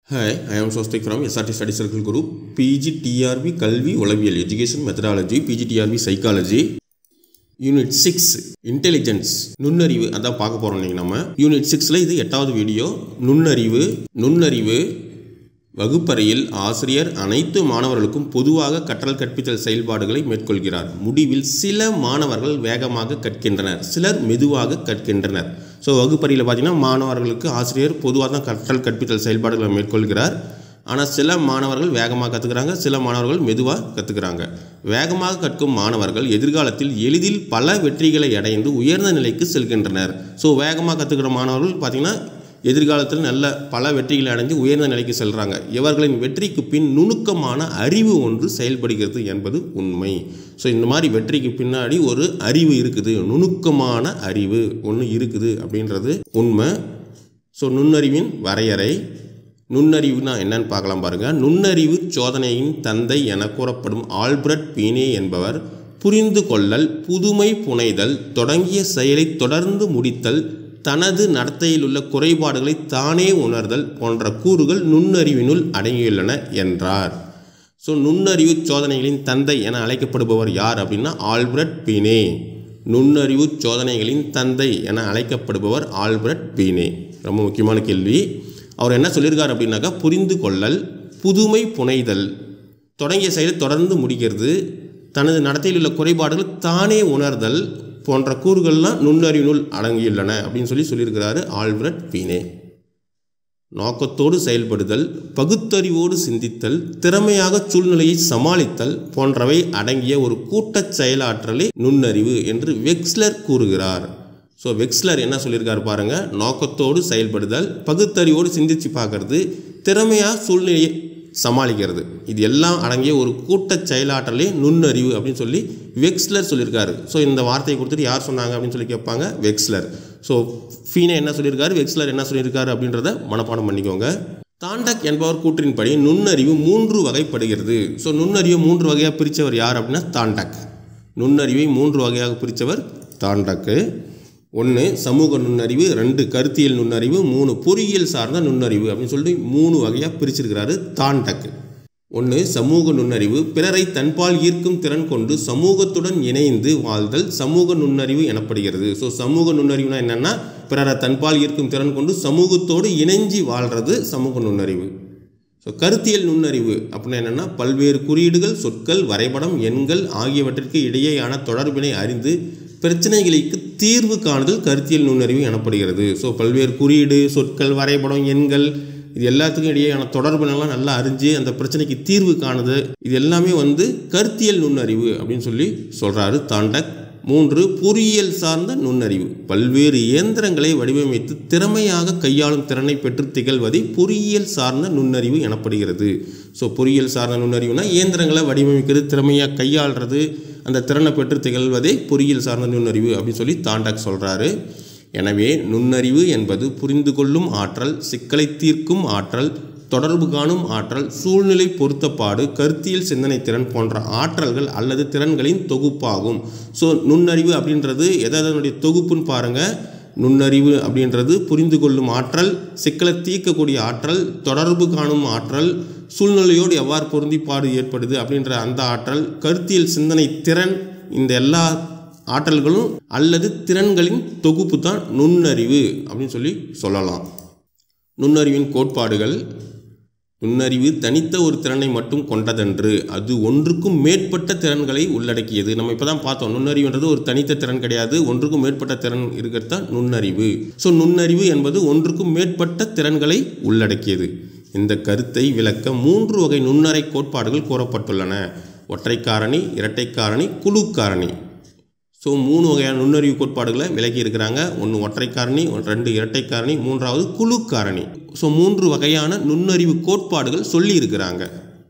hi I am சோஸ்திக் from SRT study circle group PG TRB கல்வி உளவியல் education methodology PG TRB psychology unit six intelligence நுண்ணறிவு அதான் பார்க்க போகிறோம் நீங்கள் நம்ம யூனிட் சிக்ஸில் இது எட்டாவது வீடியோ நுண்ணறிவு நுண்ணறிவு வகுப்பறையில் ஆசிரியர் அனைத்து மாணவர்களுக்கும் பொதுவாக கற்றல் கற்பித்தல் செயல்பாடுகளை மேற்கொள்கிறார் முடிவில் சில மாணவர்கள் வேகமாக கற்கின்றனர் சிலர் மெதுவாக கற்கின்றனர் ஸோ வகுப்பறையில் பார்த்தீங்கன்னா மாணவர்களுக்கு ஆசிரியர் பொதுவாக தான் கற்றல் கற்பித்தல் செயல்பாடுகளை மேற்கொள்கிறார் ஆனால் சில மாணவர்கள் வேகமாக கற்றுக்கிறாங்க சில மாணவர்கள் மெதுவாக கற்றுக்கிறாங்க வேகமாக கற்கும் மாணவர்கள் எதிர்காலத்தில் எளிதில் பல வெற்றிகளை அடைந்து உயர்ந்த நிலைக்கு செல்கின்றனர் ஸோ வேகமாக கற்றுக்கிற மாணவர்கள் பார்த்திங்கன்னா எதிர்காலத்தில் நல்ல பல வெற்றிகளை அடைஞ்சு உயர்ந்த நிலைக்கு செல்கிறாங்க இவர்களின் வெற்றிக்கு பின் நுணுக்கமான அறிவு ஒன்று செயல்படுகிறது என்பது உண்மை ஸோ இந்த மாதிரி வெற்றிக்கு பின்னாடி ஒரு அறிவு இருக்குது நுணுக்கமான அறிவு ஒன்று இருக்குது அப்படின்றது உண்மை ஸோ நுண்ணறிவின் வரையறை நுண்ணறிவுனா என்னன்னு பார்க்கலாம் பாருங்கள் நுண்ணறிவு சோதனையின் தந்தை என கூறப்படும் ஆல்பர்ட் பீனே என்பவர் புரிந்து கொள்ளல் புதுமை புனைதல் தொடங்கிய செயலை தொடர்ந்து முடித்தல் தனது நடத்தையில் உள்ள குறைபாடுகளை தானே உணர்தல் போன்ற கூறுகள் நுண்ணறிவினுள் அடங்கியுள்ளன என்றார் ஸோ நுண்ணறிவு சோதனைகளின் தந்தை என அழைக்கப்படுபவர் யார் அப்படின்னா ஆல்பர்ட் பீனே நுண்ணறிவு சோதனைகளின் தந்தை என அழைக்கப்படுபவர் ஆல்பர்ட் பீனே ரொம்ப முக்கியமான கேள்வி அவர் என்ன சொல்லியிருக்கார் அப்படின்னாக்கா புரிந்து கொள்ளல் புதுமை புனைதல் தொடங்கிய செயலை தொடர்ந்து முடிக்கிறது தனது நடத்தையில் உள்ள குறைபாடுகள் தானே உணர்தல் போன்ற கூறுகள்லாம் நுண்ணறிவினுள் அடங்கியுள்ளன அப்படின்னு சொல்லி சொல்லியிருக்கிறாரு ஆல்பர்ட் பீனே நோக்கத்தோடு செயல்படுதல் பகுத்தறிவோடு சிந்தித்தல் திறமையாக சூழ்நிலையை சமாளித்தல் போன்றவை அடங்கிய ஒரு கூட்டச் செயலாற்றலே நுண்ணறிவு என்று வெக்ஸ்லர் கூறுகிறார் ஸோ வெக்ஸ்லர் என்ன சொல்லியிருக்காரு பாருங்க நோக்கத்தோடு செயல்படுதல் பகுத்தறிவோடு சிந்திச்சு பார்க்கறது திறமையாக சூழ்நிலையை சமாளிக்கிறது இது எல்லாம் அடங்கிய ஒரு கூட்டச் செயலாற்றலே நுண்ணறிவு அப்படின்னு சொல்லி வெக்ஸ்லர் சொல்லியிருக்காரு ஸோ இந்த வார்த்தையை கொடுத்துட்டு யார் சொன்னாங்க அப்படின்னு சொல்லி கேட்பாங்க வெக்ஸ்லர் ஸோ ஃபீனே என்ன சொல்லியிருக்காரு வெக்ஸ்லர் என்ன சொல்லியிருக்காரு அப்படின்றத மனப்பாடம் பண்ணிக்கோங்க தாண்டக் என்பவர் கூற்றின்படி நுண்ணறிவு மூன்று வகைப்படுகிறது ஸோ நுண்ணறிவை மூன்று வகையாக பிரித்தவர் யார் அப்படின்னா தாண்டக் நுண்ணறிவை மூன்று வகையாக பிரித்தவர் தாண்டக்கு ஒன்று சமூக நுண்ணறிவு ரெண்டு கருத்தியல் நுண்ணறிவு மூணு பொறியியல் சார்ந்த நுண்ணறிவு அப்படின்னு சொல்லிட்டு மூணு வகையாக பிரிச்சிருக்கிறாரு தாண்டக்கு ஒன்று சமூக நுண்ணறிவு பிறரை தன்பால் ஈர்க்கும் திறன் கொண்டு சமூகத்துடன் இணைந்து வாழ்தல் சமூக நுண்ணறிவு எனப்படுகிறது ஸோ சமூக நுண்ணறிவுனா என்னென்னா பிறரை தன்பால் ஈர்க்கும் திறன் கொண்டு சமூகத்தோடு இணைஞ்சி வாழ்கிறது சமூக நுண்ணறிவு ஸோ கருத்தியல் நுண்ணறிவு அப்படின்னா என்னென்னா பல்வேறு குறியீடுகள் சொற்கள் வரைபடம் எண்கள் ஆகியவற்றிற்கு இடையேயான தொடர்பினை அறிந்து பிரச்சனைகளுக்கு தீர்வு காணுதல் கருத்தியல் நுண்ணறிவு எனப்படுகிறது ஸோ பல்வேறு குறியீடு சொற்கள் வரைபடம் எண்கள் இது எல்லாத்துக்கும் இடையேயான தொடர்புனெல்லாம் நல்லா அறிஞ்சு அந்த பிரச்சனைக்கு தீர்வு காணுது இது எல்லாமே வந்து கருத்தியல் நுண்ணறிவு அப்படின்னு சொல்லி சொல்கிறாரு தாண்டக் மூன்று பொறியியல் சார்ந்த நுண்ணறிவு பல்வேறு இயந்திரங்களை வடிவமைத்து திறமையாக கையாளும் திறனை பெற்று திகழ்வதை பொறியியல் சார்ந்த நுண்ணறிவு எனப்படுகிறது ஸோ பொறியியல் சார்ந்த நுண்ணறிவுனா இயந்திரங்களை வடிவமைக்கிறது திறமையாக கையாளுறது அந்த திறனை பெற்று திகழ்வதே பொறியியல் சார்ந்த நுண்ணறிவு அப்படின்னு சொல்லி தாண்டாக் சொல்கிறாரு எனவே நுண்ணறிவு என்பது புரிந்து கொள்ளும் ஆற்றல் சிக்கலை தீர்க்கும் ஆற்றல் தொடர்பு காணும் ஆற்றல் சூழ்நிலை பொருத்தப்பாடு கருத்தியல் சிந்தனை திறன் போன்ற ஆற்றல்கள் அல்லது திறன்களின் தொகுப்பாகும் ஸோ நுண்ணறிவு அப்படின்றது எதனுடைய தொகுப்புன்னு பாருங்கள் நுண்ணறிவு அப்படின்றது புரிந்து கொள்ளும் ஆற்றல் சிக்கலை தீர்க்கக்கூடிய ஆற்றல் தொடர்பு காணும் ஆற்றல் சூழ்நிலையோடு எவ்வாறு பொருந்திப்பாடு ஏற்படுது அப்படின்ற அந்த ஆற்றல் கருத்தியல் சிந்தனை திறன் இந்த எல்லா ஆற்றல்களும் அல்லது திறன்களின் தொகுப்பு தான் நுண்ணறிவு அப்படின்னு சொல்லி சொல்லலாம் நுண்ணறிவின் கோட்பாடுகள் நுண்ணறிவு தனித்த ஒரு திறனை மட்டும் கொண்டதன்று அது ஒன்றுக்கும் மேற்பட்ட திறன்களை உள்ளடக்கியது நம்ம இப்போ தான் பார்த்தோம் நுண்ணறிவுன்றது ஒரு தனித்த திறன் கிடையாது ஒன்றுக்கும் மேற்பட்ட திறன் இருக்கிறது தான் நுண்ணறிவு ஸோ நுண்ணறிவு என்பது ஒன்றுக்கும் மேற்பட்ட திறன்களை உள்ளடக்கியது இந்த கருத்தை விளக்க மூன்று வகை நுண்ணறை கோட்பாடுகள் கூறப்பட்டுள்ளன ஒற்றைக்காரணி இரட்டைக்காரணி குழு காரணி ஸோ மூணு வகையான நுண்ணறிவு கோட்பாடுகளை விலகி இருக்கிறாங்க ஒன்று ஒற்றைக்காரணி ரெண்டு இரட்டைக்காரணி மூன்றாவது குழு காரணி ஸோ மூன்று வகையான நுண்ணறிவு கோட்பாடுகள் சொல்லி இருக்கிறாங்க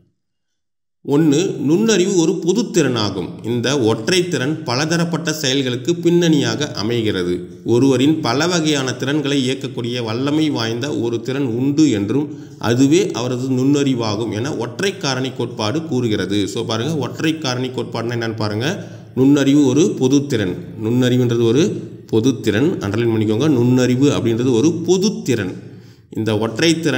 ஒன்று நுண்ணறிவு ஒரு பொதுத்திறனாகும் இந்த ஒற்றைத்திறன் பலதரப்பட்ட செயல்களுக்கு பின்னணியாக அமைகிறது ஒருவரின் பல வகையான திறன்களை இயக்கக்கூடிய வல்லமை வாய்ந்த ஒரு திறன் உண்டு என்றும் அதுவே அவரது நுண்ணறிவாகும் என ஒற்றை காரணி கோட்பாடு கூறுகிறது ஸோ பாருங்கள் ஒற்றை காரணி கோட்பாடுனா என்னென்னு பாருங்கள் நுண்ணறிவு ஒரு பொதுத்திறன் நுண்ணறிவுன்றது ஒரு பொதுத்திறன் அண்டர்லைன் பண்ணிக்கோங்க நுண்ணறிவு அப்படின்றது ஒரு பொதுத்திறன் இந்த ஒற்றைத்திறன்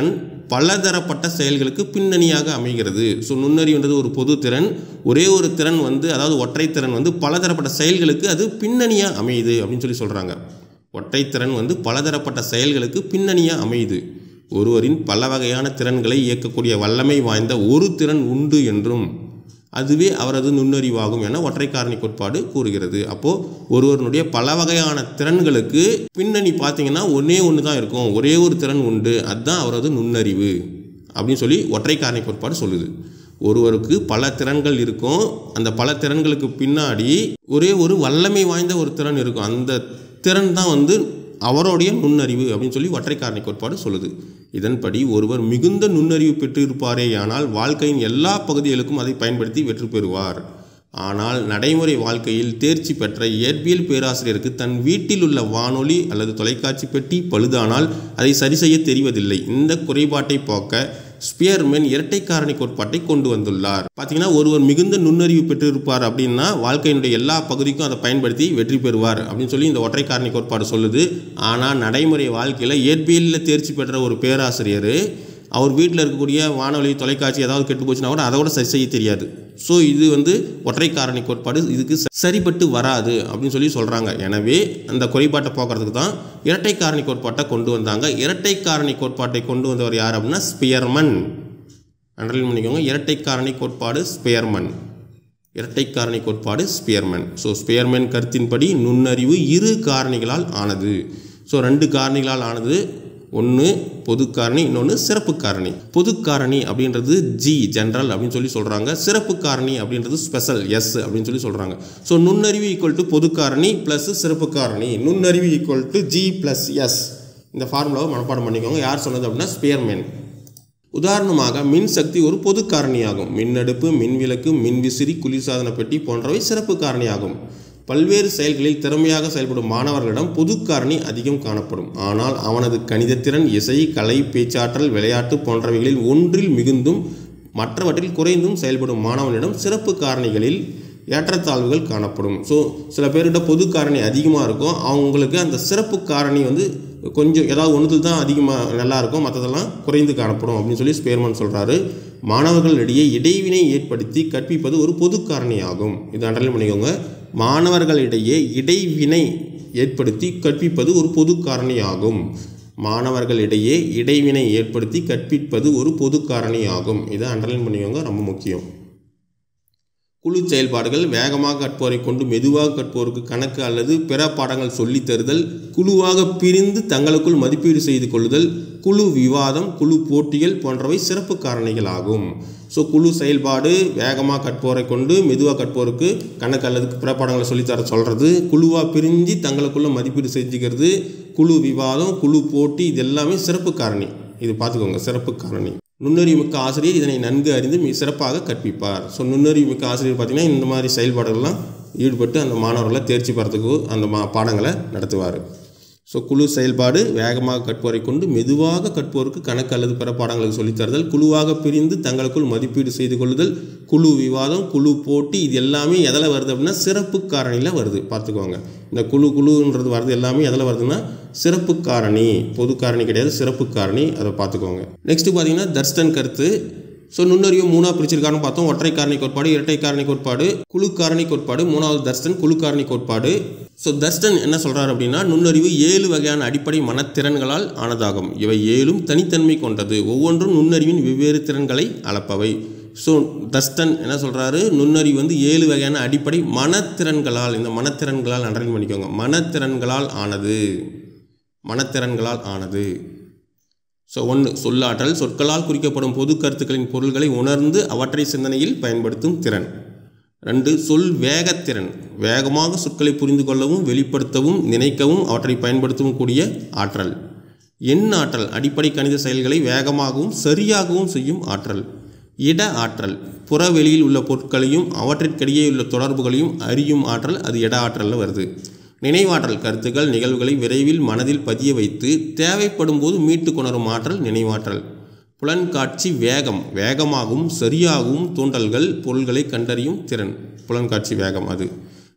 பலதரப்பட்ட செயல்களுக்கு பின்னணியாக அமைகிறது ஸோ நுண்ணறிவுன்றது ஒரு பொது திறன் ஒரே ஒரு திறன் வந்து அதாவது ஒற்றை திறன் வந்து பலதரப்பட்ட செயல்களுக்கு அது பின்னணியாக அமையுது அப்படின்னு சொல்லி சொல்கிறாங்க ஒற்றைத்திறன் வந்து பலதரப்பட்ட செயல்களுக்கு பின்னணியாக அமையுது ஒருவரின் பல வகையான திறன்களை இயக்கக்கூடிய வல்லமை வாய்ந்த ஒரு திறன் உண்டு என்றும் அதுவே அவரது நுண்ணறிவாகும் என ஒற்றை காரணி கோட்பாடு கூறுகிறது அப்போது ஒருவருடைய பல வகையான திறன்களுக்கு பின்னணி பார்த்தீங்கன்னா ஒன்றே ஒன்று தான் இருக்கும் ஒரே ஒரு திறன் உண்டு அதுதான் அவரது நுண்ணறிவு அப்படின்னு சொல்லி ஒற்றை காரணி கோட்பாடு சொல்லுது ஒருவருக்கு பல திறன்கள் இருக்கும் அந்த பல திறன்களுக்கு பின்னாடி ஒரே ஒரு வல்லமை வாய்ந்த ஒரு திறன் இருக்கும் அந்த திறன் தான் வந்து அவருடைய நுண்ணறிவு அப்படின்னு சொல்லி ஒற்றை காரணி கோட்பாடு சொல்லுது இதன்படி ஒருவர் மிகுந்த நுண்ணறிவு பெற்றிருப்பாரேயானால் வாழ்க்கையின் எல்லா பகுதிகளுக்கும் அதை பயன்படுத்தி வெற்றி பெறுவார் ஆனால் நடைமுறை வாழ்க்கையில் தேர்ச்சி பெற்ற இயற்பியல் பேராசிரியருக்கு தன் வீட்டில் உள்ள வானொலி அல்லது தொலைக்காட்சி பெட்டி பழுதானால் அதை சரி செய்ய தெரிவதில்லை இந்த குறைபாட்டை போக்க ஸ்பியர்மேன் இரட்டை காரணி கோட்பாட்டை கொண்டு வந்துள்ளார் பார்த்தீங்கன்னா ஒருவர் மிகுந்த நுண்ணறிவு பெற்றிருப்பார் அப்படின்னா வாழ்க்கையினுடைய எல்லா பகுதிக்கும் அதை பயன்படுத்தி வெற்றி பெறுவார் அப்படின்னு சொல்லி இந்த ஒற்றை காரணி கோட்பாடு சொல்லுது ஆனால் நடைமுறை வாழ்க்கையில் இயற்பியலில் தேர்ச்சி பெற்ற ஒரு பேராசிரியர் அவர் வீட்டில் இருக்கக்கூடிய வானொலி தொலைக்காட்சி ஏதாவது கெட்டு போச்சுன்னா கூட அதை கூட சரி செய்ய தெரியாது ஸோ இது வந்து ஒற்றை காரணி கோட்பாடு இதுக்கு ச- சரிப்பட்டு வராது அப்படின்னு சொல்லி சொல்கிறாங்க எனவே அந்த குறைபாட்டை போக்குறதுக்கு தான் இரட்டை காரணி கோட்பாட்டை கொண்டு வந்தாங்க இரட்டை காரணி கோட்பாட்டை கொண்டு வந்தவர் யார் அப்படின்னா ஸ்பியர்மன் அண்டர்லைன் பண்ணிக்கோங்க இரட்டை காரணி கோட்பாடு ஸ்பியர்மன் இரட்டை காரணி கோட்பாடு ஸ்பியர்மன் ஸோ ஸ்பியர்மன் கருத்தின்படி நுண்ணறிவு இரு காரணிகளால் ஆனது ஸோ ரெண்டு காரணிகளால் ஆனது ஒன்று பொது காரணி இன்னொன்று சிறப்பு காரணி பொது காரணி அப்படின்றது ஜி ஜென்ரல் அப்படின்னு சொல்லி சொல்கிறாங்க சிறப்பு காரணி அப்படின்றது ஸ்பெஷல் எஸ் அப்படின்னு சொல்லி சொல்கிறாங்க ஸோ நுண்ணறிவு ஈக்குவல் டு பொது காரணி ப்ளஸ் சிறப்பு காரணி நுண்ணறிவு equal to G plus S இந்த ஃபார்முலாவை மனப்பாடம் பண்ணிக்கோங்க யார் சொன்னது அப்படின்னா ஸ்பியர்மேன் உதாரணமாக மின் சக்தி ஒரு பொது காரணியாகும் மின்னடுப்பு மின்விளக்கு மின்விசிறி குளிர்சாதன பெட்டி போன்றவை சிறப்பு காரணியாகும் பல்வேறு செயல்களில் திறமையாக செயல்படும் மாணவர்களிடம் பொது காரணி அதிகம் காணப்படும் ஆனால் அவனது கணிதத்திறன் இசை கலை பேச்சாற்றல் விளையாட்டு போன்றவைகளில் ஒன்றில் மிகுந்தும் மற்றவற்றில் குறைந்தும் செயல்படும் மாணவனிடம் சிறப்பு காரணிகளில் ஏற்றத்தாழ்வுகள் காணப்படும் ஸோ சில பேர்கிட்ட பொது காரணி அதிகமாக இருக்கும் அவங்களுக்கு அந்த சிறப்பு காரணி வந்து கொஞ்சம் ஏதாவது ஒன்றுல தான் அதிகமாக நல்லா இருக்கும் மற்றதெல்லாம் குறைந்து காணப்படும் அப்படின்னு சொல்லி ஸ்பேர்மன் சொல்கிறாரு மாணவர்களிடையே இடைவினை ஏற்படுத்தி கற்பிப்பது ஒரு பொது காரணியாகும் இது அண்டர்லைன் பண்ணிக்கோங்க மாணவர்களிடையே இடைவினை ஏற்படுத்தி கற்பிப்பது ஒரு பொது காரணியாகும் மாணவர்களிடையே இடைவினை ஏற்படுத்தி கற்பிப்பது ஒரு பொது காரணியாகும் இதை அண்டர்லைன் பண்ணிக்கோங்க ரொம்ப முக்கியம் குழு செயல்பாடுகள் வேகமாக கற்போரை கொண்டு மெதுவாக கற்போருக்கு கணக்கு அல்லது பிற பாடங்கள் சொல்லித் தருதல் குழுவாக பிரிந்து தங்களுக்குள் மதிப்பீடு செய்து கொள்ளுதல் குழு விவாதம் குழு போட்டிகள் போன்றவை சிறப்பு காரணிகள் ஆகும் ஸோ குழு செயல்பாடு வேகமாக கற்போரை கொண்டு மெதுவாக கற்போருக்கு கணக்கு அல்லது பிற பாடங்களை சொல்லித்தர சொல்கிறது குழுவாக பிரிஞ்சு தங்களுக்குள்ள மதிப்பீடு செஞ்சுக்கிறது குழு விவாதம் குழு போட்டி இது எல்லாமே சிறப்பு காரணி இது பார்த்துக்கோங்க சிறப்பு காரணி நுண்ணறிவு மிக்க ஆசிரியர் இதனை நன்கு அறிந்து மிக சிறப்பாக கற்பிப்பார் ஸோ நுண்ணறிவு மிக்க ஆசிரியர் பார்த்திங்கன்னா இந்த மாதிரி செயல்பாடுகள்லாம் ஈடுபட்டு அந்த மாணவர்களை தேர்ச்சி பெறத்துக்கு அந்த மா பாடங்களை நடத்துவார் ஸோ குழு செயல்பாடு வேகமாக கற்போரை கொண்டு மெதுவாக கற்போருக்கு கணக்கு அல்லது பிற பாடங்களுக்கு சொல்லித் தருதல் குழுவாக பிரிந்து தங்களுக்குள் மதிப்பீடு செய்து கொள்ளுதல் குழு விவாதம் குழு போட்டி இது எல்லாமே எதில் வருது அப்படின்னா சிறப்பு காரணியில் வருது பார்த்துக்கோங்க இந்த குழு குழுன்றது வருது எல்லாமே எதில் வருதுன்னா சிறப்பு காரணி பொது காரணி கிடையாது சிறப்பு காரணி அதை பார்த்துக்கோங்க நெக்ஸ்ட் பார்த்தீங்கன்னா தர்ஸ்டன் கருத்து ஸோ நுண்ணறிவு மூணாக பிரிச்சிருக்காருன்னு பார்த்தோம் ஒற்றை காரணி கோட்பாடு இரட்டை காரணி கோட்பாடு குழு காரணி கோட்பாடு மூணாவது தர்ஸ்டன் குழு காரணி கோட்பாடு ஸோ தர்ஸ்டன் என்ன சொல்கிறார் அப்படின்னா நுண்ணறிவு ஏழு வகையான அடிப்படை மனத்திறன்களால் ஆனதாகும் இவை ஏழும் தனித்தன்மை கொண்டது ஒவ்வொன்றும் நுண்ணறிவின் வெவ்வேறு திறன்களை அளப்பவை ஸோ தஸ்டன் என்ன சொல்கிறாரு நுண்ணறிவு வந்து ஏழு வகையான அடிப்படை மனத்திறன்களால் இந்த மனத்திறன்களால் அண்டர்லைன் பண்ணிக்கோங்க மனத்திறன்களால் ஆனது மனத்திறன்களால் ஆனது ஸோ ஒன்று சொல்லாற்றல் சொற்களால் குறிக்கப்படும் பொது கருத்துக்களின் பொருள்களை உணர்ந்து அவற்றை சிந்தனையில் பயன்படுத்தும் திறன் ரெண்டு சொல் வேகத்திறன் வேகமாக சொற்களை புரிந்து கொள்ளவும் வெளிப்படுத்தவும் நினைக்கவும் அவற்றை பயன்படுத்தவும் கூடிய ஆற்றல் எண் ஆற்றல் அடிப்படை கணித செயல்களை வேகமாகவும் சரியாகவும் செய்யும் ஆற்றல் இட ஆற்றல் புறவெளியில் உள்ள பொருட்களையும் அவற்றிற்கிடையே உள்ள தொடர்புகளையும் அறியும் ஆற்றல் அது இட ஆற்றலில் வருது நினைவாற்றல் கருத்துக்கள் நிகழ்வுகளை விரைவில் மனதில் பதிய வைத்து தேவைப்படும் போது மீட்டு கொணரும் ஆற்றல் நினைவாற்றல் புலன்காட்சி வேகம் வேகமாகவும் சரியாகவும் தூண்டல்கள் பொருள்களை கண்டறியும் திறன் புலன்காட்சி வேகம் அது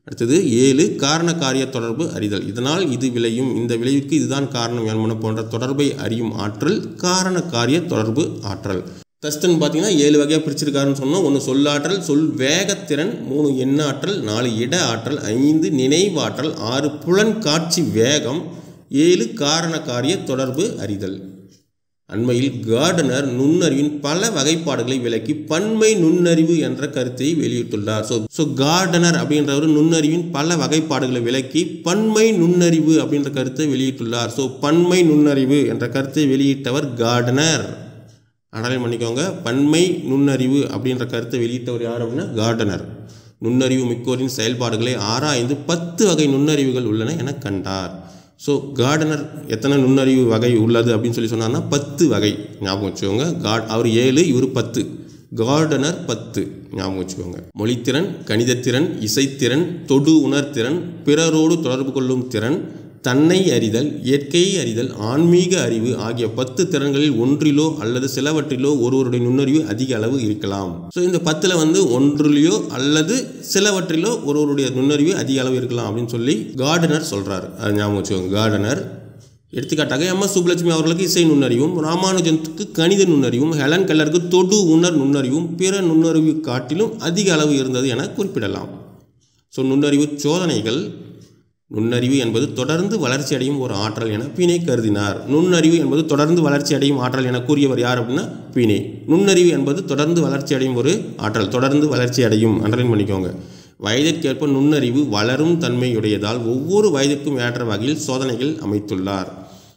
அடுத்தது ஏழு காரண காரிய தொடர்பு அறிதல் இதனால் இது விளையும் இந்த விளைவுக்கு இதுதான் காரணம் என்பன போன்ற தொடர்பை அறியும் ஆற்றல் காரண காரிய தொடர்பு ஆற்றல் தஸ்தன் பார்த்தீங்கன்னா ஏழு வகையாக பிரிச்சிருக்காருன்னு சொன்னோம் ஒன்று சொல்லாற்றல் சொல் வேகத்திறன் மூணு எண்ண ஆற்றல் நாலு இட ஆற்றல் ஐந்து நினைவாற்றல் ஆறு புலன் காட்சி வேகம் ஏழு காரண காரிய தொடர்பு அறிதல் அண்மையில் கார்டனர் நுண்ணறிவின் பல வகைப்பாடுகளை விளக்கி பன்மை நுண்ணறிவு என்ற கருத்தை வெளியிட்டுள்ளார் ஸோ ஸோ கார்டனர் அப்படின்றவர் நுண்ணறிவின் பல வகைப்பாடுகளை விளக்கி பன்மை நுண்ணறிவு அப்படின்ற கருத்தை வெளியிட்டுள்ளார் ஸோ பன்மை நுண்ணறிவு என்ற கருத்தை வெளியிட்டவர் கார்டனர் அனலை பண்ணிக்கோங்க பன்மை நுண்ணறிவு அப்படின்ற கருத்தை வெளியிட்டவர் யார் அப்படின்னா கார்டனர் நுண்ணறிவு மிக்கோரின் செயல்பாடுகளை ஆராய்ந்து பத்து வகை நுண்ணறிவுகள் உள்ளன என கண்டார் ஸோ கார்டனர் எத்தனை நுண்ணறிவு வகை உள்ளது அப்படின்னு சொல்லி சொன்னார்னா பத்து வகை ஞாபகம் வச்சுக்கோங்க காட் அவர் ஏழு இவர் பத்து கார்டனர் பத்து ஞாபகம் வச்சுக்கோங்க மொழித்திறன் கணிதத்திறன் இசைத்திறன் தொடு உணர்திறன் பிறரோடு தொடர்பு கொள்ளும் திறன் தன்னை அறிதல் இயற்கையை அறிதல் ஆன்மீக அறிவு ஆகிய பத்து திறன்களில் ஒன்றிலோ அல்லது சிலவற்றிலோ ஒருவருடைய நுண்ணறிவு அதிக அளவு இருக்கலாம் ஸோ இந்த பத்தில் வந்து ஒன்றிலேயோ அல்லது சிலவற்றிலோ ஒருவருடைய நுண்ணறிவு அதிக அளவு இருக்கலாம் அப்படின்னு சொல்லி கார்டனர் சொல்கிறார் அது ஞாபகம் வச்சுக்கோங்க கார்டனர் எடுத்துக்காட்டாக எம் எஸ் சுப்புலட்சுமி அவர்களுக்கு இசை நுண்ணறிவும் ராமானுஜனுக்கு கணித நுண்ணறிவும் ஹெலன் கெல்லருக்கு தொடு உணர் நுண்ணறிவும் பிற நுண்ணறிவு காட்டிலும் அதிக அளவு இருந்தது என குறிப்பிடலாம் ஸோ நுண்ணறிவு சோதனைகள் நுண்ணறிவு என்பது தொடர்ந்து வளர்ச்சி அடையும் ஒரு ஆற்றல் என பீனே கருதினார் நுண்ணறிவு என்பது தொடர்ந்து வளர்ச்சி அடையும் ஆற்றல் என கூறியவர் யார் அப்படின்னா பீனே நுண்ணறிவு என்பது தொடர்ந்து வளர்ச்சி அடையும் ஒரு ஆற்றல் தொடர்ந்து வளர்ச்சி அடையும் அண்டர்லைன் பண்ணிக்கோங்க வயதிற்கேற்ப நுண்ணறிவு வளரும் தன்மையுடையதால் ஒவ்வொரு வயதிற்கும் ஏற்ற வகையில் சோதனைகள் அமைத்துள்ளார்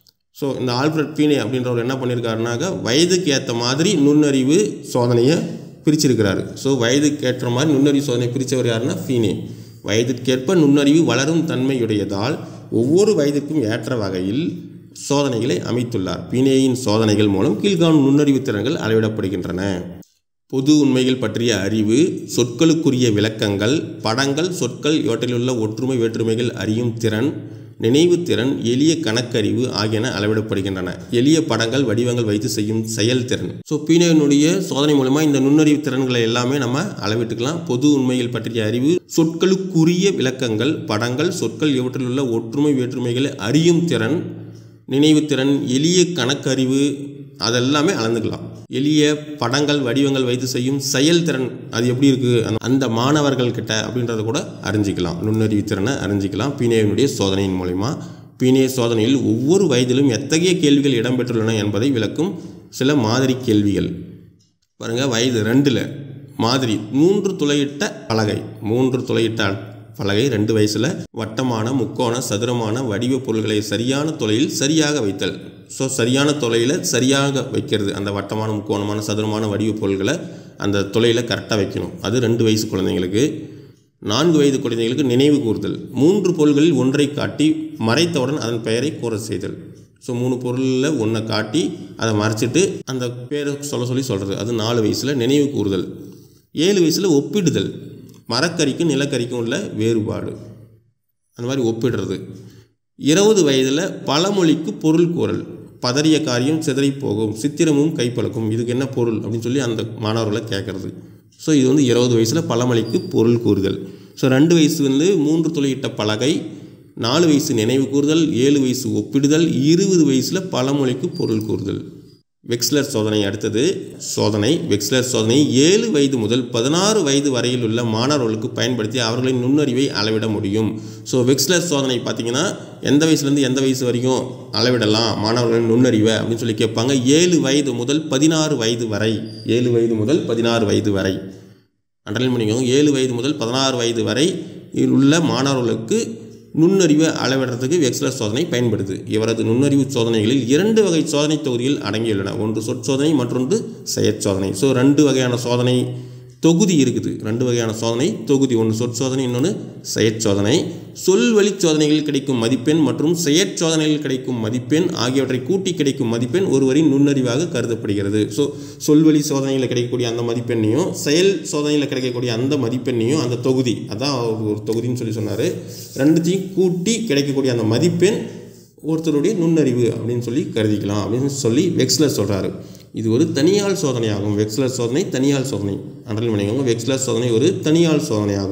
ஸோ இந்த ஆல்ஃபிரட் பீனே அப்படின்றவர் என்ன பண்ணியிருக்காருனாக்க வயதுக்கு ஏற்ற மாதிரி நுண்ணறிவு சோதனையை பிரிச்சிருக்கிறாரு ஸோ வயதுக்கு ஏற்ற மாதிரி நுண்ணறிவு சோதனை பிரித்தவர் யாருன்னா ஃபீனே வயதிற்கேற்ப நுண்ணறிவு வளரும் தன்மையுடையதால் ஒவ்வொரு வயதிற்கும் ஏற்ற வகையில் சோதனைகளை அமைத்துள்ளார் பீனேயின் சோதனைகள் மூலம் கீழ்காணும் நுண்ணறிவு திறன்கள் அளவிடப்படுகின்றன பொது உண்மைகள் பற்றிய அறிவு சொற்களுக்குரிய விளக்கங்கள் படங்கள் சொற்கள் இவற்றிலுள்ள ஒற்றுமை வேற்றுமைகள் அறியும் திறன் நினைவுத்திறன் எளிய கணக்கறிவு ஆகியன அளவிடப்படுகின்றன எளிய படங்கள் வடிவங்கள் வைத்து செய்யும் செயல்திறன் ஸோ பீனோனுடைய சோதனை மூலமா இந்த நுண்ணறிவு திறன்களை எல்லாமே நம்ம அளவிட்டுக்கலாம் பொது உண்மைகள் பற்றிய அறிவு சொற்களுக்குரிய விளக்கங்கள் படங்கள் சொற்கள் இவற்றிலுள்ள ஒற்றுமை வேற்றுமைகளை அறியும் திறன் நினைவுத்திறன் எளிய கணக்கறிவு அதெல்லாமே அளந்துக்கலாம் எளிய படங்கள் வடிவங்கள் வைத்து செய்யும் செயல்திறன் அது எப்படி இருக்குது அந்த- அந்த மாணவர்கள் கிட்ட அப்படின்றத கூட அறிஞ்சிக்கலாம் நுண்ணறிவு திறனை அறிஞ்சிக்கலாம் பீனேவினுடைய சோதனையின் மூலிமா பீனே சோதனையில் ஒவ்வொரு வயதிலும் எத்தகைய கேள்விகள் இடம்பெற்றுள்ளன என்பதை விளக்கும் சில மாதிரி கேள்விகள் பாருங்க வயது ரெண்டில் மாதிரி மூன்று துளையிட்ட பலகை மூன்று துளையிட்ட பலகை ரெண்டு வயசில் வட்டமான முக்கோண சதுரமான வடிவ பொருள்களை சரியான துளையில் சரியாக வைத்தல் ஸோ சரியான துளையில் சரியாக வைக்கிறது அந்த வட்டமான முக்கோணமான சதுரமான வடிவ பொருள்களை அந்த துளையில் கரெக்டாக வைக்கணும் அது ரெண்டு வயசு குழந்தைங்களுக்கு நான்கு வயது குழந்தைகளுக்கு நினைவு கூறுதல் மூன்று பொருள்களில் ஒன்றை காட்டி மறைத்தவுடன் அதன் பெயரை கூற செய்தல் ஸோ மூணு பொருளில் ஒன்றை காட்டி அதை மறைச்சிட்டு அந்த பேரை சொல்ல சொல்லி சொல்கிறது அது நாலு வயசில் நினைவு கூறுதல் ஏழு வயசில் ஒப்பிடுதல் மரக்கறிக்கும் நிலக்கரிக்கும் உள்ள வேறுபாடு அந்த மாதிரி ஒப்பிடுறது இருபது வயதில் பழமொழிக்கு பொருள் கூறல் பதறிய காரியம் சிதறி போகும் சித்திரமும் கைப்பழக்கும் இதுக்கு என்ன பொருள் அப்படின்னு சொல்லி அந்த மாணவர்களை கேட்குறது ஸோ இது வந்து இருபது வயசில் பழமொழிக்கு பொருள் கூறுதல் ஸோ ரெண்டு வயசு வந்து மூன்று துளையிட்ட பலகை நாலு வயசு நினைவு கூறுதல் ஏழு வயசு ஒப்பிடுதல் இருபது வயசில் பழமொழிக்கு பொருள் கூறுதல் வெக்ஸ்லர் சோதனை அடுத்தது சோதனை வெக்ஸ்லர் சோதனை ஏழு வயது முதல் பதினாறு வயது வரையில் உள்ள மாணவர்களுக்கு பயன்படுத்தி அவர்களின் நுண்ணறிவை அளவிட முடியும் ஸோ வெக்ஸ்லர் சோதனை பார்த்தீங்கன்னா எந்த வயசுலேருந்து எந்த வயசு வரைக்கும் அளவிடலாம் மாணவர்களின் நுண்ணறிவை அப்படின்னு சொல்லி கேட்பாங்க ஏழு வயது முதல் பதினாறு வயது வரை ஏழு வயது முதல் பதினாறு வயது வரை அண்டர்லைன் பண்ணிக்கோங்க ஏழு வயது முதல் பதினாறு வயது வரை இதில் உள்ள மாணவர்களுக்கு நுண்ணறிவை அளவிடுறதுக்கு வெக்ஸ்லர் சோதனை பயன்படுது இவரது நுண்ணறிவு சோதனைகளில் இரண்டு வகை சோதனை தொகுதிகள் அடங்கியுள்ளன ஒன்று சொற்சோதனை மற்றொன்று செயற்சோதனை ஸோ ரெண்டு வகையான சோதனை தொகுதி இருக்குது ரெண்டு வகையான சோதனை தொகுதி ஒன்று சொற்சோதனை இன்னொன்று செயற்சோதனை சொல்வழி சோதனைகளில் கிடைக்கும் மதிப்பெண் மற்றும் செயற்சோதனையில் கிடைக்கும் மதிப்பெண் ஆகியவற்றை கூட்டி கிடைக்கும் மதிப்பெண் ஒருவரின் நுண்ணறிவாக கருதப்படுகிறது ஸோ சொல்வழி சோதனையில் கிடைக்கக்கூடிய அந்த மதிப்பெண்ணையும் செயல் சோதனையில் கிடைக்கக்கூடிய அந்த மதிப்பெண்ணையும் அந்த தொகுதி அதான் அவர் ஒரு தொகுதின்னு சொல்லி சொன்னார் ரெண்டுத்தையும் கூட்டி கிடைக்கக்கூடிய அந்த மதிப்பெண் ஒருத்தருடைய நுண்ணறிவு அப்படின்னு சொல்லி கருதிக்கலாம் அப்படின்னு சொல்லி வெக்ஸ்லர் சொல்கிறாரு இது ஒரு தனியால் சோதனையாகும் வெக்ஸ்லர் சோதனை தனியால் சோதனை அண்டர்லைன் பண்ணிக்கோங்க வெக்ஸ்லர் சோதனை ஒரு தனியால் சோதனையாகும்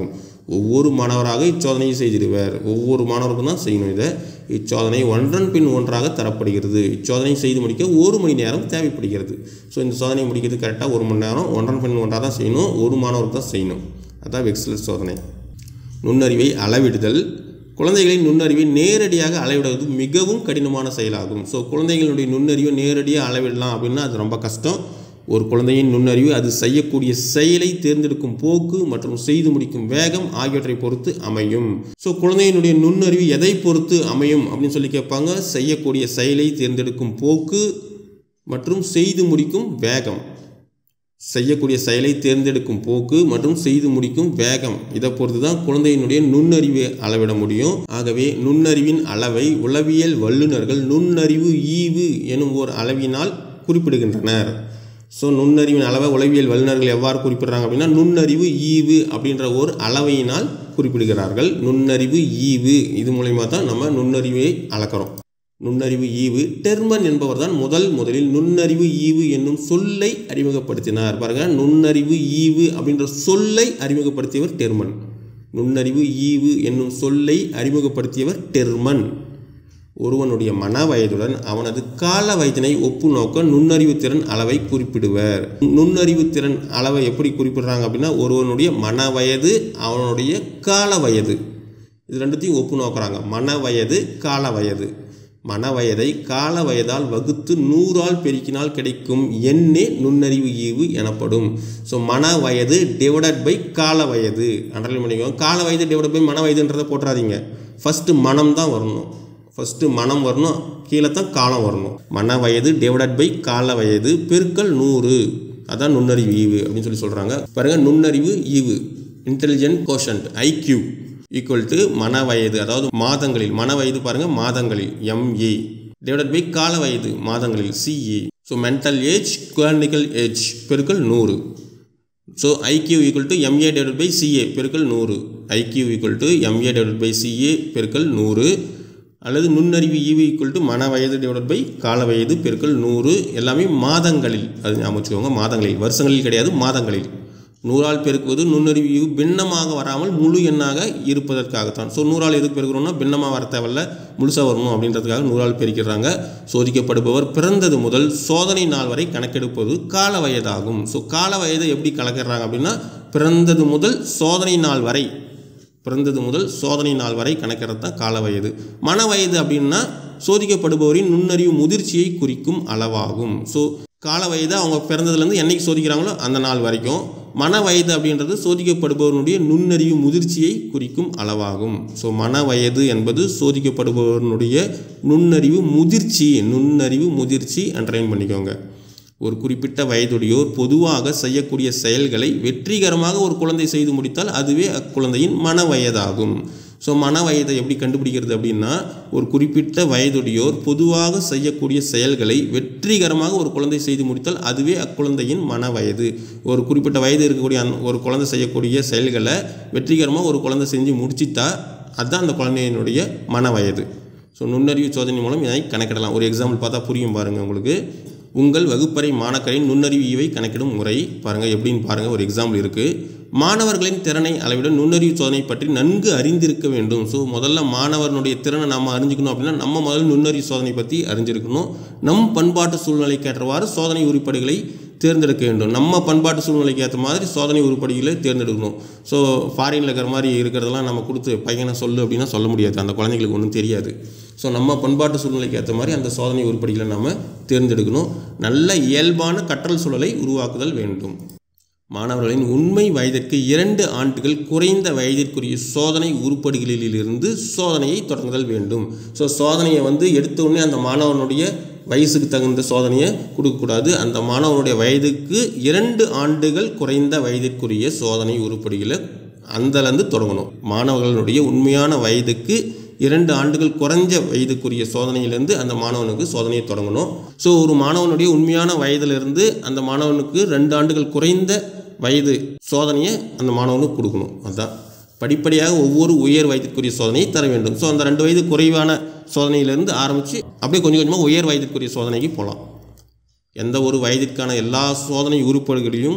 ஒவ்வொரு மாணவராக இச்சோதனையை செய்திடுவர் ஒவ்வொரு மாணவருக்கும் தான் செய்யணும் இதை இச்சோதனை ஒன்றன் பின் ஒன்றாக தரப்படுகிறது இச்சோதனை செய்து முடிக்க ஒரு மணி நேரம் தேவைப்படுகிறது ஸோ இந்த சோதனை முடிக்கிறது கரெக்டாக ஒரு மணி நேரம் ஒன்றன் பின் ஒன்றாக தான் செய்யணும் ஒரு மாணவருக்கு தான் செய்யணும் அதான் வெக்ஸ்லர் சோதனை நுண்ணறிவை அளவிடுதல் குழந்தைகளின் நுண்ணறிவை நேரடியாக அளவிடுவது மிகவும் கடினமான செயலாகும் ஸோ குழந்தைகளுடைய நுண்ணறிவை நேரடியாக அளவிடலாம் அப்படின்னா அது ரொம்ப கஷ்டம் ஒரு குழந்தையின் நுண்ணறிவு அது செய்யக்கூடிய செயலை தேர்ந்தெடுக்கும் போக்கு மற்றும் செய்து முடிக்கும் வேகம் ஆகியவற்றை பொறுத்து அமையும் ஸோ குழந்தையினுடைய நுண்ணறிவு எதை பொறுத்து அமையும் அப்படின்னு சொல்லி கேட்பாங்க செய்யக்கூடிய செயலை தேர்ந்தெடுக்கும் போக்கு மற்றும் செய்து முடிக்கும் வேகம் செய்யக்கூடிய செயலை தேர்ந்தெடுக்கும் போக்கு மற்றும் செய்து முடிக்கும் வேகம் இதை பொறுத்து தான் குழந்தையினுடைய நுண்ணறிவை அளவிட முடியும் ஆகவே நுண்ணறிவின் அளவை உளவியல் வல்லுநர்கள் நுண்ணறிவு ஈவு எனும் ஓர் அளவினால் குறிப்பிடுகின்றனர் ஸோ நுண்ணறிவின் அளவை உளவியல் வல்லுநர்கள் எவ்வாறு குறிப்பிடுறாங்க அப்படின்னா நுண்ணறிவு ஈவு அப்படின்ற ஒரு அளவையினால் குறிப்பிடுகிறார்கள் நுண்ணறிவு ஈவு இது மூலயமா தான் நம்ம நுண்ணறிவை அளக்கிறோம் நுண்ணறிவு ஈவு டெர்மன் என்பவர் தான் முதல் முதலில் நுண்ணறிவு ஈவு என்னும் சொல்லை அறிமுகப்படுத்தினார் பாருங்க நுண்ணறிவு ஈவு அப்படின்ற சொல்லை அறிமுகப்படுத்தியவர் டெர்மன் நுண்ணறிவு ஈவு என்னும் சொல்லை அறிமுகப்படுத்தியவர் டெர்மன் ஒருவனுடைய மன வயதுடன் அவனது கால வயதினை ஒப்பு நோக்க நுண்ணறிவு திறன் அளவை குறிப்பிடுவர் நுண்ணறிவு திறன் அளவை எப்படி குறிப்பிடுறாங்க அப்படின்னா ஒருவனுடைய மன வயது அவனுடைய கால வயது இது ரெண்டுத்தையும் ஒப்பு நோக்குறாங்க மன வயது கால வயது மன வயதை கால வயதால் வகுத்து நூறால் பெருக்கினால் கிடைக்கும் எண்ணே நுண்ணறிவு ஈவு எனப்படும் ஸோ மன வயது டிவைடட் பை கால வயது அண்டர்லைன் பண்ணிக்கோங்க கால வயது டிவைட் பை மன வயதுன்றதை போட்டுறாதீங்க ஃபஸ்ட்டு மனம் தான் வரணும் ஃபஸ்ட்டு மனம் வரணும் கீழே தான் காலம் வரணும் மன வயது டிவைடட் பை கால வயது பெருக்கல் நூறு அதான் நுண்ணறிவு ஈவு அப்படின்னு சொல்லி சொல்கிறாங்க பாருங்கள் நுண்ணறிவு ஈவு intelligent quotient IQ equal to மன வயது அதாவது மாதங்களில் மன வயது பாருங்கள் மாதங்களில் எம்ஏ டிவைடட் பை கால வயது மாதங்களில் சிஏ ஸோ மென்டல் ஏஜ் குவானிக்கல் ஏஜ் பெருக்கல் நூறு so IQ equal to MA divided by CA பெருக்கல் நூறு IQ equal to MA divided by CA பெருக்கல் நூறு அல்லது நுண்ணறிவு ஈவு ஈக்குவல் டு மன வயது டிவைடட் பை கால வயது பெருக்கல் நூறு எல்லாமே மாதங்களில் அது ஞாபகம் வச்சுக்கோங்க மாதங்களில் வருஷங்களில் கிடையாது மாதங்களில் நூறால் பெருக்குவது நுண்ணறிவு ஈவு பின்னமாக வராமல் முழு எண்ணாக இருப்பதற்காகத்தான் ஸோ நூறால் எதுக்கு பெருக்கிறோம்னா பின்னமாக வர தேவையில்ல முழுசாக வரணும் அப்படின்றதுக்காக நூறால் பெருக்கிறாங்க சோதிக்கப்படுபவர் பிறந்தது முதல் சோதனை நாள் வரை கணக்கெடுப்பது கால வயதாகும் ஸோ கால வயதை எப்படி கணக்கிடுறாங்க அப்படின்னா பிறந்தது முதல் சோதனை நாள் வரை பிறந்தது முதல் சோதனை நாள் வரை கணக்கிறது தான் கால வயது மன வயது அப்படின்னா சோதிக்கப்படுபவரின் நுண்ணறிவு முதிர்ச்சியை குறிக்கும் அளவாகும் ஸோ கால வயது அவங்க பிறந்ததுலேருந்து என்னைக்கு சோதிக்கிறாங்களோ அந்த நாள் வரைக்கும் மன வயது அப்படின்றது சோதிக்கப்படுபவனுடைய நுண்ணறிவு முதிர்ச்சியை குறிக்கும் அளவாகும் ஸோ மன வயது என்பது சோதிக்கப்படுபவனுடைய நுண்ணறிவு முதிர்ச்சி நுண்ணறிவு முதிர்ச்சி அண்டர்லைன் பண்ணிக்கோங்க ஒரு குறிப்பிட்ட வயதுடையோர் பொதுவாக செய்யக்கூடிய செயல்களை வெற்றிகரமாக ஒரு குழந்தை செய்து முடித்தால் அதுவே அக்குழந்தையின் மன வயதாகும் ஸோ மன வயதை எப்படி கண்டுபிடிக்கிறது அப்படின்னா ஒரு குறிப்பிட்ட வயதுடையோர் பொதுவாக செய்யக்கூடிய செயல்களை வெற்றிகரமாக ஒரு குழந்தை செய்து முடித்தால் அதுவே அக்குழந்தையின் மன வயது ஒரு குறிப்பிட்ட வயது இருக்கக்கூடிய அந்த ஒரு குழந்தை செய்யக்கூடிய செயல்களை வெற்றிகரமாக ஒரு குழந்தை செஞ்சு முடிச்சிட்டா அதுதான் அந்த குழந்தையினுடைய மன வயது ஸோ நுண்ணறிவு சோதனை மூலம் இதை கணக்கிடலாம் ஒரு எக்ஸாம்பிள் பார்த்தா புரியும் பாருங்கள் உங்களுக்கு உங்கள் வகுப்பறை மாணக்கரின் நுண்ணறிவு ஈவை கணக்கிடும் முறை பாருங்கள் எப்படின்னு பாருங்கள் ஒரு எக்ஸாம்பிள் இருக்குது மாணவர்களின் திறனை அளவிட நுண்ணறிவு சோதனை பற்றி நன்கு அறிந்திருக்க வேண்டும் ஸோ முதல்ல மாணவனுடைய திறனை நம்ம அறிஞ்சிக்கணும் அப்படின்னா நம்ம முதல்ல நுண்ணறிவு சோதனை பற்றி அறிஞ்சிருக்கணும் நம் பண்பாட்டு சூழ்நிலைக்கு ஏற்றவாறு சோதனை உருப்படிகளை தேர்ந்தெடுக்க வேண்டும் நம்ம பண்பாட்டு சூழ்நிலைக்கு ஏற்ற மாதிரி சோதனை உருப்படிகளை தேர்ந்தெடுக்கணும் ஸோ ஃபாரினில் இருக்கிற மாதிரி இருக்கிறதெல்லாம் நம்ம கொடுத்து பையனை சொல்லு அப்படின்னா சொல்ல முடியாது அந்த குழந்தைங்களுக்கு ஒன்றும் தெரியாது ஸோ நம்ம பண்பாட்டு சூழ்நிலைக்கு ஏற்ற மாதிரி அந்த சோதனை உருப்படிகளை நம்ம தேர்ந்தெடுக்கணும் நல்ல இயல்பான கற்றல் சூழலை உருவாக்குதல் வேண்டும் மாணவர்களின் உண்மை வயதிற்கு இரண்டு ஆண்டுகள் குறைந்த வயதிற்குரிய சோதனை உருப்படிகளிலிருந்து சோதனையை தொடங்குதல் வேண்டும் ஸோ சோதனையை வந்து எடுத்த உடனே அந்த மாணவனுடைய வயசுக்கு தகுந்த சோதனையை கொடுக்கக்கூடாது அந்த மாணவனுடைய வயதுக்கு இரண்டு ஆண்டுகள் குறைந்த வயதிற்குரிய சோதனை உருப்படிகளை அந்தலேருந்து தொடங்கணும் மாணவர்களுடைய உண்மையான வயதுக்கு இரண்டு ஆண்டுகள் குறைஞ்ச வயதுக்குரிய சோதனையிலேருந்து அந்த மாணவனுக்கு சோதனையை தொடங்கணும் ஸோ ஒரு மாணவனுடைய உண்மையான வயதிலிருந்து அந்த மாணவனுக்கு ரெண்டு ஆண்டுகள் குறைந்த வயது சோதனையை அந்த மாணவனுக்கு கொடுக்கணும் அதுதான் படிப்படியாக ஒவ்வொரு உயர் வயதிற்குரிய சோதனையை தர வேண்டும் ஸோ அந்த ரெண்டு வயது குறைவான சோதனையிலேருந்து ஆரம்பித்து அப்படியே கொஞ்சம் கொஞ்சமாக உயர் வயதிற்குரிய சோதனைக்கு போகலாம் எந்த ஒரு வயதிற்கான எல்லா சோதனை உருப்படிகளையும்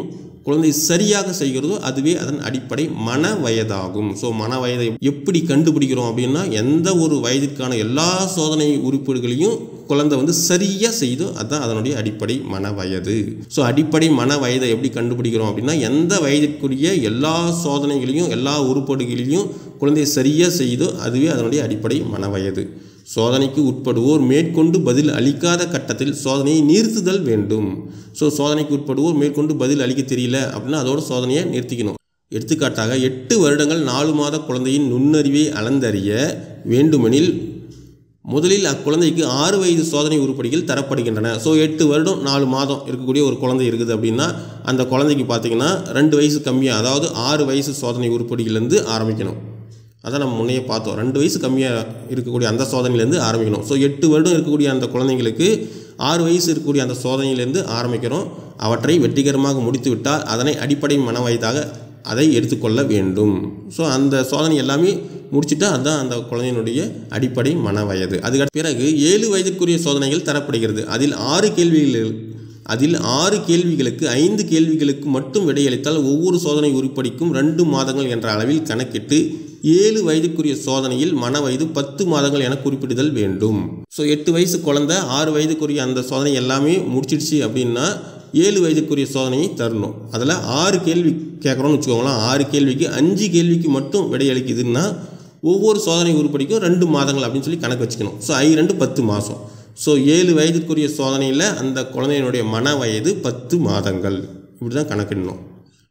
குழந்தை சரியாக செய்கிறதோ அதுவே அதன் அடிப்படை மன வயதாகும் ஸோ மன வயதை எப்படி கண்டுபிடிக்கிறோம் அப்படின்னா எந்த ஒரு வயதிற்கான எல்லா சோதனை உறுப்புகளையும் குழந்தை வந்து சரியாக செய்தோ அதுதான் அதனுடைய அடிப்படை மன வயது ஸோ அடிப்படை மன வயதை எப்படி கண்டுபிடிக்கிறோம் அப்படின்னா எந்த வயதிற்குரிய எல்லா சோதனைகளையும் எல்லா உருப்படிகளையும் குழந்தை சரியாக செய்தோ அதுவே அதனுடைய அடிப்படை மன வயது சோதனைக்கு உட்படுவோர் மேற்கொண்டு பதில் அளிக்காத கட்டத்தில் சோதனையை நிறுத்துதல் வேண்டும் ஸோ சோதனைக்கு உட்படுவோர் மேற்கொண்டு பதில் அளிக்க தெரியல அப்படின்னா அதோட சோதனையை நிறுத்திக்கணும் எடுத்துக்காட்டாக எட்டு வருடங்கள் நாலு மாத குழந்தையின் நுண்ணறிவை அளந்தறிய வேண்டுமெனில் முதலில் அக்குழந்தைக்கு ஆறு வயது சோதனை உருப்படிகள் தரப்படுகின்றன ஸோ எட்டு வருடம் நாலு மாதம் இருக்கக்கூடிய ஒரு குழந்தை இருக்குது அப்படின்னா அந்த குழந்தைக்கு பார்த்தீங்கன்னா ரெண்டு வயசு கம்மியாக அதாவது ஆறு வயசு சோதனை உருப்படிகள்லேருந்து ஆரம்பிக்கணும் அதான் நம்ம முன்னையே பார்த்தோம் ரெண்டு வயசு கம்மியாக இருக்கக்கூடிய அந்த சோதனையிலேருந்து ஆரம்பிக்கணும் ஸோ எட்டு வருடம் இருக்கக்கூடிய அந்த குழந்தைங்களுக்கு ஆறு வயசு இருக்கக்கூடிய அந்த சோதனையிலேருந்து ஆரம்பிக்கிறோம் அவற்றை வெற்றிகரமாக முடித்து விட்டால் அதனை அடிப்படை மன வயதாக அதை எடுத்துக்கொள்ள வேண்டும் ஸோ அந்த சோதனை எல்லாமே முடிச்சுட்டா அதுதான் அந்த குழந்தையினுடைய அடிப்படை மன வயது அதுக்கு பிறகு ஏழு வயதிற்குரிய சோதனைகள் தரப்படுகிறது அதில் ஆறு கேள்விகள் அதில் ஆறு கேள்விகளுக்கு ஐந்து கேள்விகளுக்கு மட்டும் விடையளித்தால் ஒவ்வொரு சோதனை உருப்படிக்கும் ரெண்டு மாதங்கள் என்ற அளவில் கணக்கிட்டு ஏழு வயதுக்குரிய சோதனையில் மன வயது பத்து மாதங்கள் என குறிப்பிடுதல் வேண்டும் ஸோ எட்டு வயசு குழந்தை ஆறு வயதுக்குரிய அந்த சோதனை எல்லாமே முடிச்சிடுச்சு அப்படின்னா ஏழு வயதுக்குரிய சோதனையை தரணும் அதில் ஆறு கேள்வி கேட்குறோன்னு வச்சுக்கோங்களேன் ஆறு கேள்விக்கு அஞ்சு கேள்விக்கு மட்டும் விடையளிக்குதுன்னா ஒவ்வொரு சோதனை உருப்படிக்கும் ரெண்டு மாதங்கள் அப்படின்னு சொல்லி கணக்கு வச்சுக்கணும் ஸோ ஐ ரெண்டு பத்து மாதம் ஸோ ஏழு வயதுக்குரிய சோதனையில் அந்த குழந்தையினுடைய மன வயது பத்து மாதங்கள் இப்படி தான் கணக்கிடணும்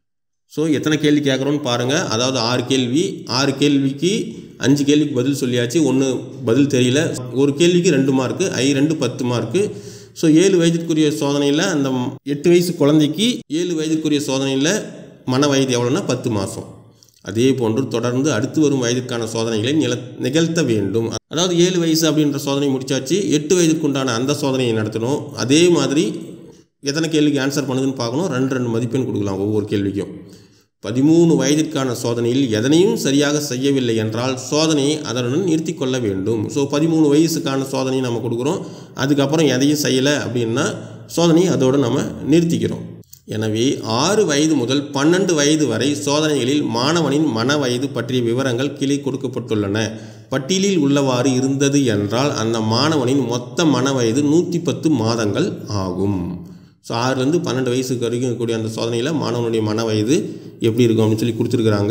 ஸோ எத்தனை கேள்வி கேட்குறோன்னு பாருங்கள் அதாவது ஆறு கேள்வி ஆறு கேள்விக்கு அஞ்சு கேள்விக்கு பதில் சொல்லியாச்சு ஒன்று பதில் தெரியல ஒரு கேள்விக்கு ரெண்டு மார்க்கு ஐ ரெண்டு பத்து மார்க்கு ஸோ ஏழு வயதிற்குரிய சோதனையில் அந்த எட்டு வயசு குழந்தைக்கு ஏழு வயதிற்குரிய சோதனையில் மன வயது எவ்வளோன்னா பத்து மாதம் அதே போன்று தொடர்ந்து அடுத்து வரும் வயதிற்கான சோதனைகளை நில நிகழ்த்த வேண்டும் அதாவது ஏழு வயசு அப்படின்ற சோதனை முடிச்சாச்சு எட்டு வயதுக்குண்டான அந்த சோதனையை நடத்தணும் அதே மாதிரி எத்தனை கேள்விக்கு ஆன்சர் பண்ணுதுன்னு பார்க்கணும் ரெண்டு ரெண்டு மதிப்பெண் கொடுக்கலாம் ஒவ்வொரு கேள்விக்கும் பதிமூணு வயதிற்கான சோதனையில் எதனையும் சரியாக செய்யவில்லை என்றால் சோதனையை அதனுடன் நிறுத்தி கொள்ள வேண்டும் ஸோ பதிமூணு வயசுக்கான சோதனையை நம்ம கொடுக்குறோம் அதுக்கப்புறம் எதையும் செய்யலை அப்படின்னா சோதனையை அதோடு நம்ம நிறுத்திக்கிறோம் எனவே ஆறு வயது முதல் பன்னெண்டு வயது வரை சோதனைகளில் மாணவனின் மன வயது பற்றிய விவரங்கள் கீழே கொடுக்கப்பட்டுள்ளன பட்டியலில் உள்ளவாறு இருந்தது என்றால் அந்த மாணவனின் மொத்த மன வயது நூற்றி பத்து மாதங்கள் ஆகும் ஸோ ஆறுலேருந்து பன்னெண்டு வயசுக்கு வரைக்கும் இருக்கக்கூடிய அந்த சோதனையில் மாணவனுடைய மன வயது எப்படி இருக்கும் அப்படின்னு சொல்லி கொடுத்துருக்குறாங்க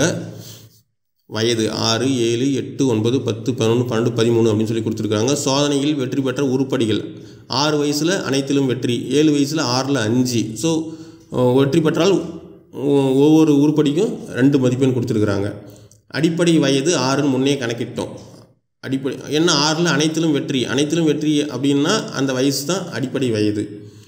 வயது ஆறு ஏழு எட்டு ஒன்பது பத்து பதினொன்று பன்னெண்டு பதிமூணு அப்படின்னு சொல்லி கொடுத்துருக்காங்க சோதனையில் வெற்றி பெற்ற உருப்படிகள் ஆறு வயசில் அனைத்திலும் வெற்றி ஏழு வயசில் ஆறில் அஞ்சு ஸோ வெற்றி பெற்றால் ஒ- ஒவ்வொரு உருப்படிக்கும் ரெண்டு மதிப்பெண் கொடுத்துருக்குறாங்க அடிப்படை வயது ஆறுன்னு முன்னே கணக்கிட்டோம் அடிப்படை என்ன ஆறில் அனைத்திலும் வெற்றி அனைத்திலும் வெற்றி அப்படின்னா அந்த வயசு தான் அடிப்படை வயது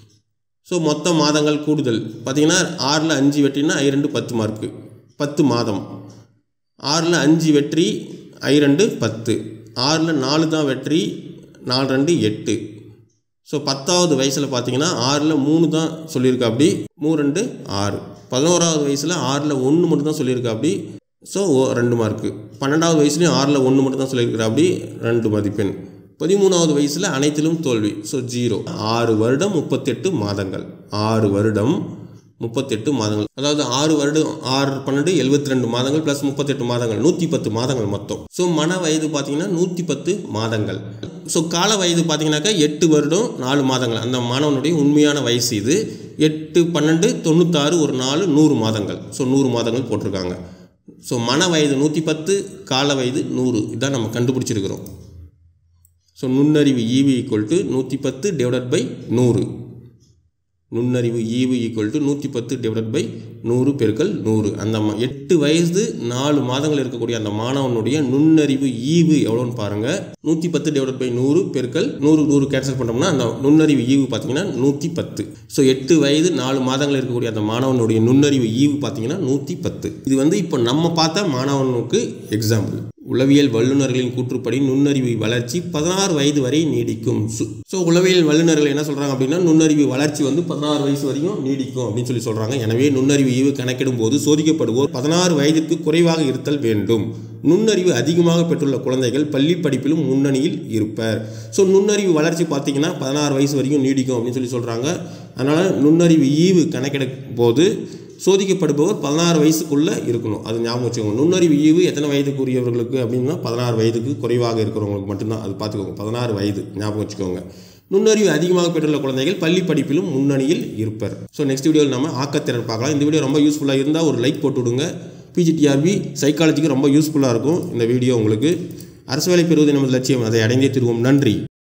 ஸோ மொத்த மாதங்கள் கூடுதல் பார்த்தீங்கன்னா ஆறில் அஞ்சு வெற்றினா ஐ ரெண்டு பத்து மார்க்கு பத்து மாதம் ஆறில் அஞ்சு வெற்றி ஐ ரெண்டு பத்து ஆறில் நாலு தான் வெற்றி நாலு ரெண்டு எட்டு ஸோ பத்தாவது வயசில் பார்த்தீங்கன்னா ஆறில் மூணு தான் சொல்லியிருக்கா அப்படி மூணு ரெண்டு ஆறு பதினோராவது வயசில் ஆறில் ஒன்று மட்டும் தான் சொல்லியிருக்கா அப்படி ஸோ ஓ ரெண்டு மார்க்கு பன்னெண்டாவது வயசுலேயும் ஆறில் ஒன்று மட்டும் தான் சொல்லியிருக்கிறா அப்படி ரெண்டு மதிப்பெண் பதிமூணாவது வயசில் அனைத்திலும் தோல்வி ஸோ ஜீரோ ஆறு வருடம் முப்பத்தெட்டு மாதங்கள் ஆறு வருடம் முப்பத்தெட்டு மாதங்கள் அதாவது ஆறு வருடம் ஆறு பன்னெண்டு எழுபத்தி ரெண்டு மாதங்கள் ப்ளஸ் முப்பத்தெட்டு மாதங்கள் நூற்றி பத்து மாதங்கள் மொத்தம் ஸோ மன வயது பார்த்தீங்கன்னா நூற்றி பத்து மாதங்கள் ஸோ கால வயது பார்த்தீங்கன்னாக்கா எட்டு வருடம் நாலு மாதங்கள் அந்த மாணவனுடைய உண்மையான வயசு இது எட்டு பன்னெண்டு தொண்ணூத்தாறு ஒரு நாலு நூறு மாதங்கள் ஸோ நூறு மாதங்கள் போட்டிருக்காங்க ஸோ மன வயது நூற்றி பத்து கால வயது நூறு இதான் நம்ம கண்டுபிடிச்சிருக்கிறோம் ஸோ நுண்ணறிவு ஈவு ஈக்குவல் டு நூற்றி பத்து டிவைடட் பை நூறு நுண்ணறிவு ஈவு ஈக்குவல் டு நூற்றி பத்து டிவைடட் பை நூறு பெருக்கல் நூறு அந்த ம- எட்டு வயசு நாலு மாதங்கள் இருக்கக்கூடிய அந்த மாணவனுடைய நுண்ணறிவு ஈவு எவ்வளோன்னு பாருங்கள் நூற்றி பத்து டிவைடட் பை நூறு பெருக்கல் நூறு நூறு கேன்சல் பண்ணோம்னா அந்த நுண்ணறிவு ஈவு பார்த்தீங்கன்னா நூற்றி பத்து ஸோ எட்டு வயது நாலு மாதங்கள் இருக்கக்கூடிய அந்த மாணவனுடைய நுண்ணறிவு ஈவு பார்த்தீங்கன்னா நூற்றி பத்து இது வந்து இப்போ நம்ம பார்த்த மாணவனுக்கு எக்ஸாம்பிள் உளவியல் வல்லுநர்களின் கூற்றுப்படி நுண்ணறிவு வளர்ச்சி பதினாறு வயது வரை நீடிக்கும் ஸோ உளவியல் வல்லுநர்கள் என்ன சொல்கிறாங்க அப்படின்னா நுண்ணறிவு வளர்ச்சி வந்து பதினாறு வயசு வரைக்கும் நீடிக்கும் அப்படின்னு சொல்லி சொல்கிறாங்க எனவே நுண்ணறிவு ஈவு கணக்கிடும் போது சோதிக்கப்படுவோர் பதினாறு வயதிற்கு குறைவாக இருத்தல் வேண்டும் நுண்ணறிவு அதிகமாக பெற்றுள்ள குழந்தைகள் பள்ளி படிப்பிலும் முன்னணியில் இருப்பர் ஸோ நுண்ணறிவு வளர்ச்சி பார்த்தீங்கன்னா பதினாறு வயசு வரைக்கும் நீடிக்கும் அப்படின்னு சொல்லி சொல்கிறாங்க அதனால் நுண்ணறிவு ஈவு கணக்கிடும் போது சோதிக்கப்படுபவர் பதினாறு வயசுக்குள்ளே இருக்கணும் அது ஞாபகம் வச்சுக்கோங்க நுண்ணறிவு ஈவு எத்தனை வயதுக்குரியவர்களுக்கு அப்படின்னா பதினாறு வயதுக்கு குறைவாக இருக்கிறவங்களுக்கு மட்டும்தான் அது பார்த்துக்கோங்க பதினாறு வயது ஞாபகம் வச்சுக்கோங்க நுண்ணறிவு அதிகமாக பெற்றுள்ள குழந்தைகள் பள்ளி படிப்பிலும் முன்னணியில் இருப்பர் ஸோ நெக்ஸ்ட் வீடியோவில் நம்ம ஆக்கத்திறன் பார்க்கலாம் இந்த வீடியோ ரொம்ப யூஸ்ஃபுல்லாக இருந்தால் ஒரு லைக் போட்டு விடுங்க பிஜிடிஆர்பி சைக்காலஜிக்கு ரொம்ப யூஸ்ஃபுல்லாக இருக்கும் இந்த வீடியோ உங்களுக்கு அரசு வேலை பெறுவது நமது லட்சியம் அதை அடைந்தே திருவோம் நன்றி